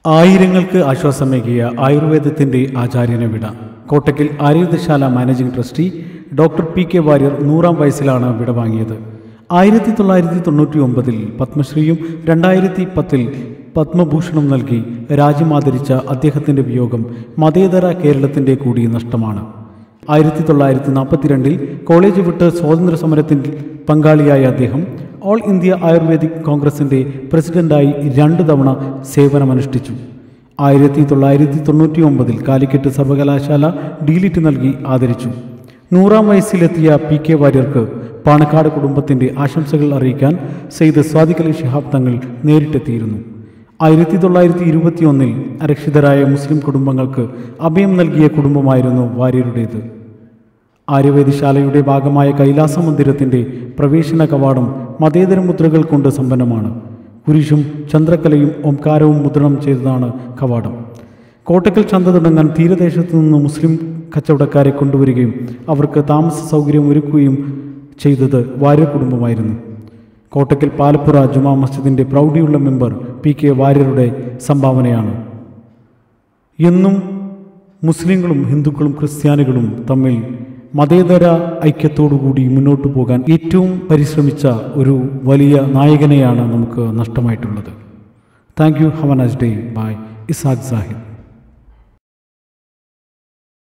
ആയിരങ്ങൾക്ക് ആശ്വാസമേകിയ ആയുർവേദത്തിന്റെ ആചാര്യനെ വിട കോട്ടയ്ക്കൽ ആയുർവേദശാല managing trustee doctor P K Warrier നൂറാം വയസ്സിലാണ് വിട വാങ്ങിയത് ആയിരത്തി തൊള്ളായിരത്തി തൊണ്ണൂറ്റി ഒമ്പതിൽ പത്മശ്രീയും രണ്ടായിരത്തി പത്തിൽ പത്മഭൂഷണം നൽകി രാജ്യം ആദരിച്ച അദ്ദേഹത്തിന്റെ വിയോഗം മതേതര കേരളത്തിന്റെ കൂടി നഷ്ടമാണ് ആയിരത്തി തൊള്ളായിരത്തി നാൽപ്പത്തിരണ്ടിൽ കോളേജ് വിട്ട് സ്വാതന്ത്ര്യ സമരത്തിൽ പങ്കാളിയായ അദ്ദേഹം ഓൾ ഇന്ത്യ ആയുർവേദിക് കോൺഗ്രസിന്റെ പ്രസിഡന്റായി രണ്ടു തവണ സേവനമനുഷ്ഠിച്ചു ആയിരത്തി തൊള്ളായിരത്തി തൊണ്ണൂറ്റി ഒമ്പതിൽ കാലിക്കറ്റ് സർവകലാശാല ഡീലിറ്റ് നൽകി ആദരിച്ചു നൂറാം വയസ്സിലെത്തിയ പി കെ വാര്യർക്ക് പാണക്കാട് കുടുംബത്തിന്റെ ആശംസകൾ അറിയിക്കാൻ സെയ്ദ് സ്വാദിഖ് അലി ശിഹാബ് തങ്ങൾ നേരിട്ടെത്തിയിരുന്നു ആയിരത്തി തൊള്ളായിരത്തി ഇരുപത്തിയൊന്നിൽ അരക്ഷിതരായ മുസ്ലിം കുടുംബങ്ങൾക്ക് അഭയം നൽകിയ കുടുംബമായിരുന്നു വാര്യരുടേത് ആര്യവേദശാലയുടെ ഭാഗമായ കൈലാസ മന്ദിരത്തിന്റെ പ്രവേശന കവാടം മതേതര മുദ്രകൾ കൊണ്ട് സമ്പന്നമാണ് കുരിശും ചന്ദ്രക്കലയും ഓംകാരവും മുദ്രണം ചെയ്തതാണ് കവാടം കോട്ടക്കൽ ചന്ത തുടങ്ങാൻ തീരദേശത്തു നിന്ന് മുസ്ലിം കച്ചവടക്കാരെ കൊണ്ടുവരികയും അവർക്ക് താമസ സൗകര്യം ഒരുക്കുകയും ചെയ്തത് വാര്യർ കുടുംബമായിരുന്നു കോട്ടക്കൽ പാലപ്പുറ ജുമാ മസ്ജിദിന്റെ പ്രൗഢിയുള്ള മെമ്പർ പി കെ വാര്യരുടെ സംഭാവനയാണ് എന്നും മുസ്ലിങ്ങളും ഹിന്ദുക്കളും ക്രിസ്ത്യാനികളും തമ്മിൽ മതേതര ഐക്യത്തോടുകൂടി മുന്നോട്ട് പോകാൻ ഏറ്റവും പരിശ്രമിച്ച ഒരു വലിയ നായകനെയാണ് നമുക്ക് നഷ്ടമായിട്ടുള്ളത് thank you have a nice day bye Ishaq Sahib